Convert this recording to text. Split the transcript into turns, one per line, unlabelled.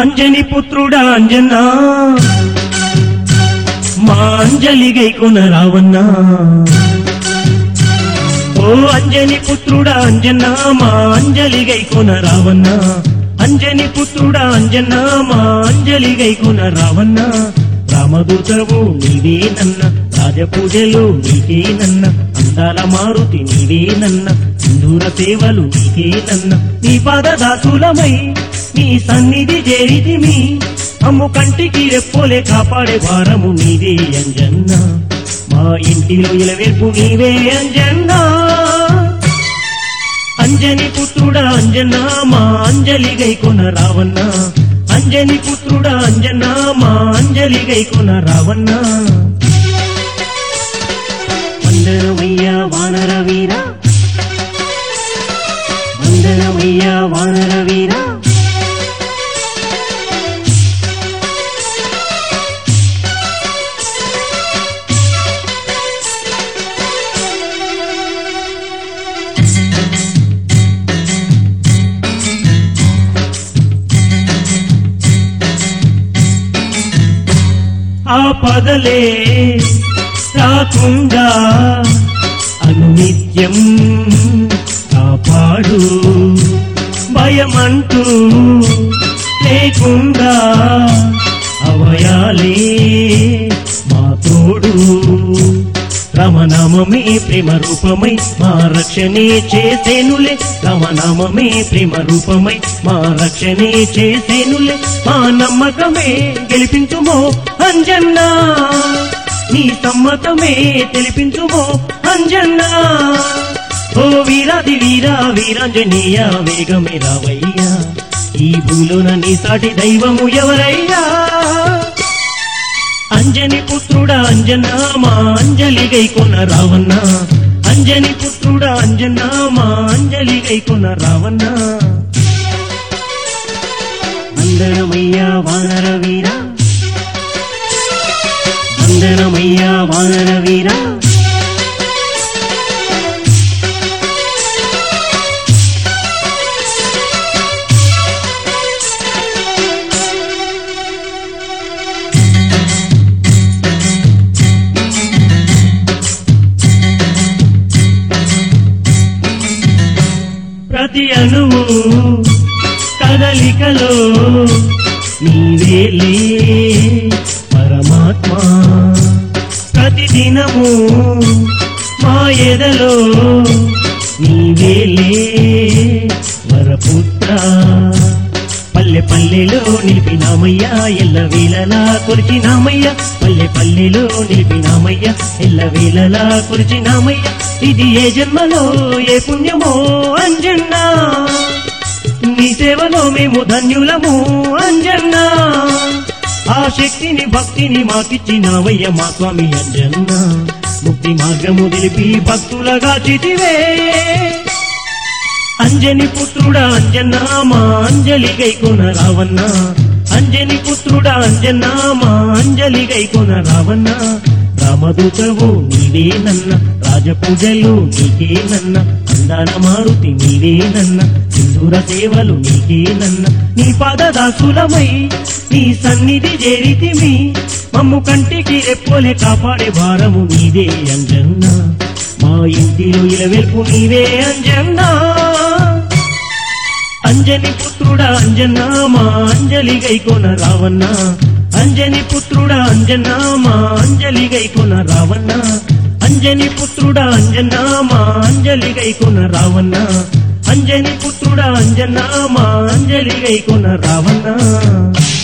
అంజని పుత్రుడా అంజనా మా అంజలి గైకొన రావన్నా ఓ అంజని పుత్రుడా అంజనా మా అంజలి గైకొన రావన్నా అంజని పుత్రుడా అంజనా మా అంజలి గైకొన రావన్నా రామదూతవు నీవే నన్న రాజపూజలు నీకే నన్న అందాల మారుతి నీవే నన్న సింధూర సేవలు నీకే నన్న నీ పాదదాసులమై నీ సన్నిధి చేరితిమి అమ్ము కంటికి రెప్పోలే కాపాడే భారము నీవే అంజన్న మా ఇంటిలో ఇలవేల్పు నీవే అంజన్నా అంజని పుత్రుడా అంజనా మా అంజలి గైకొన రావన్నా అంజని పుత్రుడా అంజనా మా అంజలి గైకొన రావన్నా వందనమయ్యా వానర వీరా వందనమయ్యా వానర వీరా ఆ పదలే రాకుండా అనునిత్యం కాపాడు భయమంటూ లేకుండా అవయాలే మా తోడు రమనామమే ప్రేమ రూపమై మా రక్షణే చేసేనులే రమనామమే ప్రేమ రూపమై మా రక్షణే చేసేనులే మా నమ్మకమే గెలిపించుమో అంజన్నా నీ సమ్మతమే తెలిపించుమో అంజన్నా ఓ వీరాది వీరా వీరాంజనేయ వేగమే రావయ్యా ఈ భూలోన నీ సాటి దైవము ఎవరయ్యా అంజని పుత్రుడా అంజనా మా అంజలి గైకొన రావన్నా అంజని పుత్రుడా అంజనా మా అంజలి గైకొన రావన్నా అందరమయ్యా వానర వీరా అందరమయ్యా వానర వీరా ప్రతి అణువు కదలికలో నీవేలే పరమాత్మ ప్రతి దినము మా ఎదలో నీవేలే వరపుత్ర పల్లె పల్లెలో నిలిపినామయ్యా ఎల్ల వేళలా కొరిచినామయ్యా పల్లె పల్లెలో నిలిపినామయ్యా ఎల్ల వేళలా కొరిచినామయ్యా ఇది ఏ జన్మలో ఏ పుణ్యమో అంజన్నా నీ సేవలో మేము ధన్యులము అంజన్నా ఆ శక్తిని భక్తిని మాకిచ్చినావయ్య మా స్వామి అంజన్నా ముక్తి మార్గము తెలిపి భక్తులగా చితివే అంజని పుత్రుడా అంజనా మా అంజలి గైకొన రావన్నా అంజని పుత్రుడా అంజనా మా అంజలి గైకొన రావన్నా రామదూతవు నీవే నన్న రాజపూజలు నీకే నన్న అందాన మారుతి నీవే నన్న సింధూర సేవలు నీకే నన్న నీ పాదదాసులమై నీ సన్నిధి చేరితిమి మమ్ము కంటికి రెప్పోలే కాపాడే భారము నీవే అంజన్నా మా ఇంటిలో ఇలవెల్పు నీవే అంజన్నా అంజని పుత్రుడా అంజనా మా అంజలి గైకొన రావన్నా అంజని పుత్రుడా అంజనా మా అంజలి గైకొన రావన్నా అంజని పుత్రుడా అంజనా మా అంజలి గైకొన రావన్నా అంజని పుత్రుడా అంజనా మా అంజలి గైకొన రావన్నా